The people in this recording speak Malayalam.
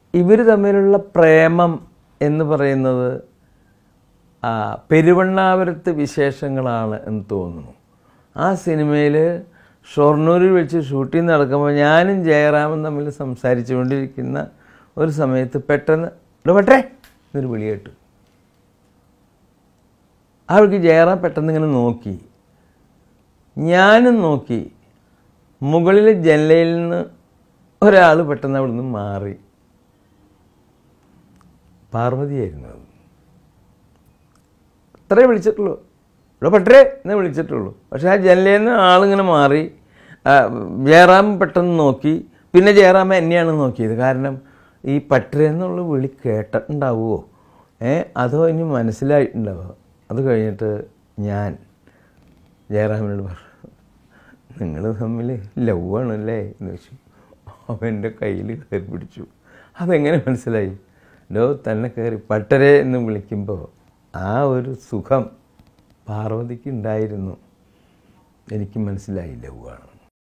ഇവർ തമ്മിലുള്ള പ്രേമം എന്ന് പറയുന്നത് ആ, പെരുവണ്ണാപുരത്ത് വിശേഷങ്ങളാണ് എന്ന് തോന്നുന്നു ആ സിനിമയിൽ ഷൊർണൂരിൽ വെച്ച് ഷൂട്ടിംഗ് നടക്കുമ്പോൾ ഞാനും ജയറാമും തമ്മിൽ സംസാരിച്ചു കൊണ്ടിരിക്കുന്ന ഒരു സമയത്ത് പെട്ടെന്ന് "ഡോ പട്ടേ എന്നൊരു വിളി കേട്ടു അവൾക്ക് ജയറാം പെട്ടെന്ന് ഇങ്ങനെ നോക്കി ഞാനും നോക്കി മുകളിലെ ജനലയിൽ നിന്ന് ഒരാൾ പെട്ടെന്ന് അവിടുന്ന് മാറി പാർവതിയായിരുന്നു അത് അത്രേ വിളിച്ചിട്ടുള്ളൂ ഇവിടെ പട്ടേ എന്നേ വിളിച്ചിട്ടുള്ളൂ പക്ഷേ ആ ജനലയിൽ നിന്ന് ആളിങ്ങനെ മാറി ആ, ജയറാം പെട്ടെന്ന് നോക്കി പിന്നെ ജയറാം എന്നെയാണ് നോക്കിയത് കാരണം ഈ പട്ടേ എന്നുള്ള വിളി കേട്ടിട്ടുണ്ടാവുമോ ഏ അതോ ഇനി മനസ്സിലായിട്ടുണ്ടാവുമോ അത് കഴിഞ്ഞിട്ട് ഞാൻ ജയറാമിനോട് പറഞ്ഞു നിങ്ങൾ തമ്മിൽ ലവാണല്ലേ എന്ന് വെച്ചു അവൻ്റെ കയ്യിൽ കയറി പിടിച്ചു അതെങ്ങനെ മനസ്സിലായി ലോ തന്നെ കയറി പട്ടരെ എന്ന് വിളിക്കുമ്പോൾ ആ ഒരു സുഖം പാർവതിക്ക് ഉണ്ടായിരുന്നു എനിക്ക് മനസ്സിലായി ലവാണ്